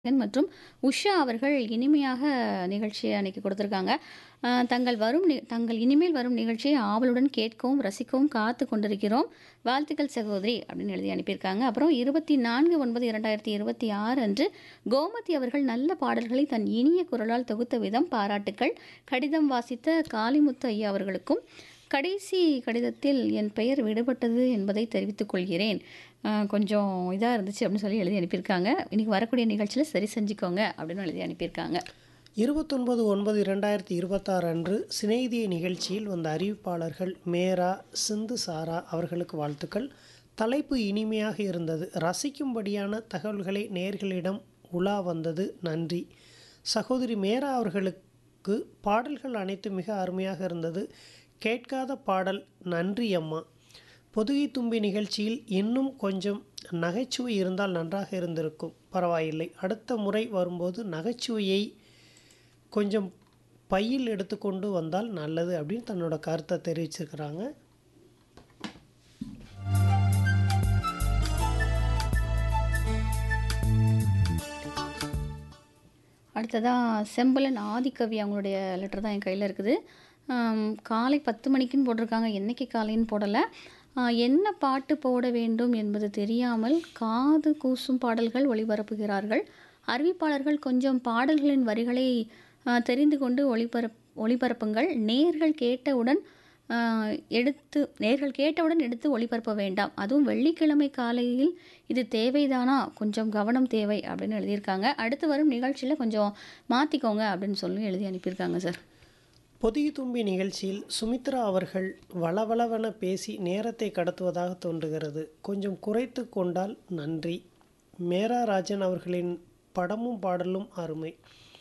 மற்றும் உஷா அவர்கள் இனிமையாக நிகழ்ச்சியை அன்னைக்கு கொடுத்துருக்காங்க. அ தங்கள் வரும் நி தங்கள் இனிமேல் வரும் நிகழ்ச்சியை ஆவலுடன் கேட்கவும், ரசிக்கவும் காத்து கொண்டிருக்கிறோம். வாழ்த்துக்கள் சகோதரி அப்படின்னு எழுதி அனுப்பியிருக்காங்க. அப்புறம் 24/9/2026 அன்று கோமதி அவர்கள் நல்ல பாடல்களை தன் இனிய குரலால் தொகுத்த விதம் பாராட்டுக்கள். கடிதம் வாசித்த காளிமுத்து ஐயா அவர்களுக்கும் கடைசி கடிதத்தில் என் பெயர் விடுபட்டது என்பதை தெரிவித்துக் கொள்கிறேன். அ கொஞ்சம் இதா இருந்துச்சு அப்படின்னு சொல்லி எழுதி அனுப்பியிருக்காங்க. இன்னைக்கு வரக்கூடிய நிகழ்ச்சியில சரி செஞ்சுக்கோங்க அப்படின்னு எழுதி அனுப்பியிருக்காங்க. 29/9/2026 அன்று சிநேகிதியே நிகழ்ச்சியில் வந்த அறிவிப்பாளர்கள் மேரா, சிந்து சாரா அவர்களுக்கு வாழ்த்துக்கள். தலைப்பு இனிமையாக இருந்தது. ரசிக்கும்படியான தகவல்களை நேயர்களிடம் உலா வந்தது நன்றி. சகோதரி மேரா அவர்களுக்கு பாடல்கள் அனைத்தும் மிக அருமையாக இருந்தது. கேட்காத பாடல் நன்றி அம்மா. பொதிகை தும்பி நிகழ்ச்சியில் இன்னும் கொஞ்சம் நகைச்சுவை இருந்தால் நன்றாக இருந்திருக்கும். பரவாயில்லை. அடுத்த முறை வரும்போது நகைச்சுவையை கொஞ்சம் பையில் எடுத்துக்கொண்டு வந்தால் நல்லது அப்படின்னு தன்னோட கருத்தை தெரிவிச்சிருக்கிறாங்க. அடுத்ததா செம்பலன் ஆதிக்கவி அவங்களுடைய லெட்டர் தான் என் கையில இருக்குது. அம் காலை 10 மணிக்குன்னு போட்டிருக்காங்க. என்னைக்கு காலைன்னு போடல. அ என்ன பாட்டு போட வேண்டும் என்பது தெரியாமல் காது கூசும் பாடல்கள் ஒளிபரப்புகிறார்கள். அறிவிப்பாளர்கள் கொஞ்சம் பாடல்களின் வரிகளை அ தெரிந்து கொண்டு ஒளிபரப் ஒளிபரப்புங்கள். நேயர்கள் கேட்டவுடன் அ எடுத்து நேயர்கள் கேட்டவுடன் எடுத்து ஒளிபரப்ப வேண்டாம். அதுவும் வெள்ளிக்கிழமை காலையில் இது தேவைதானா? கொஞ்சம் கவனம் தேவை அப்படின்னு எழுதியிருக்காங்க. அடுத்து வரும் நிகழ்ச்சியில கொஞ்சம் மாத்திக்கோங்க அப்படின்னு சொல்லி எழுதி அனுப்பியிருக்காங்க சார். பொதிகை தும்பி நிகழ்ச்சியில் சுமித்ரா அவர்கள் வளவளவென பேசி நேரத்தை கடத்துவதாக தோன்றுகிறது. கொஞ்சம் குறைத்து கொண்டால் நன்றி. மேரா ராஜன் அவர்களின் படமும் பாடலும் அருமை.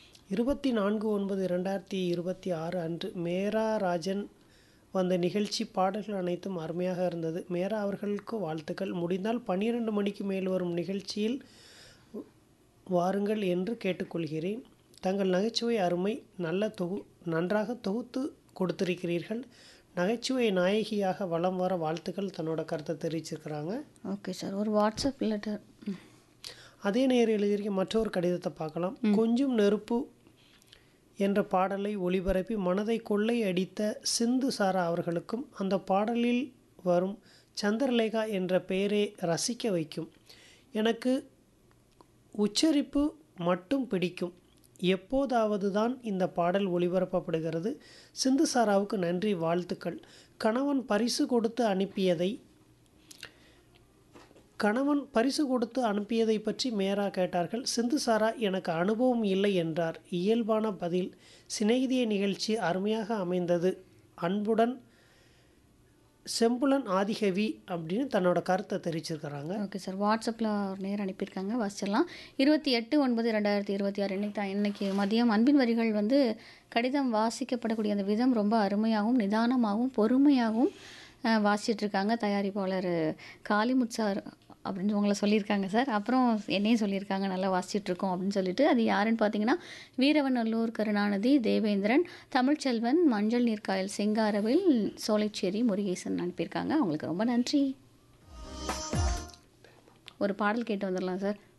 24/9/2026 அன்று மேரா ராஜன் வந்த நிகழ்ச்சி பாடல்கள் அனைத்தும் அருமையாக இருந்தது. மேரா அவர்களுக்கு வாழ்த்துக்கள். முடிந்தால் 12 மணிக்கு மேல் வரும் நிகழ்ச்சியில் வாருங்கள் என்று கேட்டுக்கொள்கிறேன். தங்கள் நகைச்சுவை அருமை. நல்ல தொகு நன்றாக தொகுத்து கொடுத்திருக்கிறீர்கள். நகைச்சுவை நாயகியாக வலம் வர வாழ்த்துக்கள் தன்னோட கருத்தை தெரிவிச்சிருக்கிறாங்க. Okay sir. ஒரு வாட்ஸ்அப் லெட்டர். ம். அதே நேயர் எழுதியிருக்க மற்றொரு கடிதத்தை பார்க்கலாம். கொஞ்சும் நெருப்பு என்ற பாடலை ஒளிபரப்பி மனதை கொள்ளை அடித்த சிந்து சாரா அவர்களுக்கும் அந்த பாடலில் வரும் சந்திரலேகா என்ற பெயரே ரசிக்க வைக்கும். எனக்கு உச்சரிப்பு மட்டும் பிடிக்கும். எப்போதாவது தான் இந்த பாடல் ஒளிபரப்பப்படுகிறது. சிந்து சாராவுக்கு நன்றி வாழ்த்துக்கள். கணவன் பரிசு கொடுத்து அனுப்பியதை கணவன் பரிசு கொடுத்து அனுப்பியதை பற்றி மேரா கேட்டார்கள். சிந்து சாரா எனக்கு அனுபவம் இல்லை என்றார். இயல்பான பதில். சிநேகிதியே நிகழ்ச்சி அருமையாக அமைந்தது. அன்புடன் செம்புலன் ஆதிகவி அப்படின்னு தன்னோட கருத்தை தெரிவிச்சிருக்கிறாங்க. Okay sir. வாட்ஸ்அப்ல ஒரு நேயர் அனுப்பியிருக்காங்க. வாசிச்சிடலாம். 28/9/2026 இன்னைக்கு தான் இன்னைக்கு மதியம் அன்பின் வரிகள் வந்து கடிதம் வாசிக்கப்படக்கூடிய அந்த விதம் ரொம்ப அருமையாகவும், நிதானமாகவும், பொறுமையாகவும் அ வாசிச்சுட்டு இருக்காங்க. தயாரிப்பாளர் காளிமுத்து சார் அப்படின்னு உங்கள சொல்லியிருக்காங்க சார். அப்புறம் என்னையும் சொல்லியிருக்காங்க நல்லா வாசிச்சுட்டு இருக்கோம் அப்படின்னு சொல்லிட்டு. அது யாருன்னு பார்த்தீங்கன்னா, வீரவநல்லூர் கருணாநிதி, தேவேந்திரன், தமிழ்ச்செல்வன், மஞ்சள் நீர்க்காயல் செங்காரவேல், சோலைச்சேரி முருகேசன் அனுப்பியிருக்காங்க. அவங்களுக்கு ரொம்ப நன்றி. ஒரு பாடல் கேட்டு வந்துடலாம் சார்.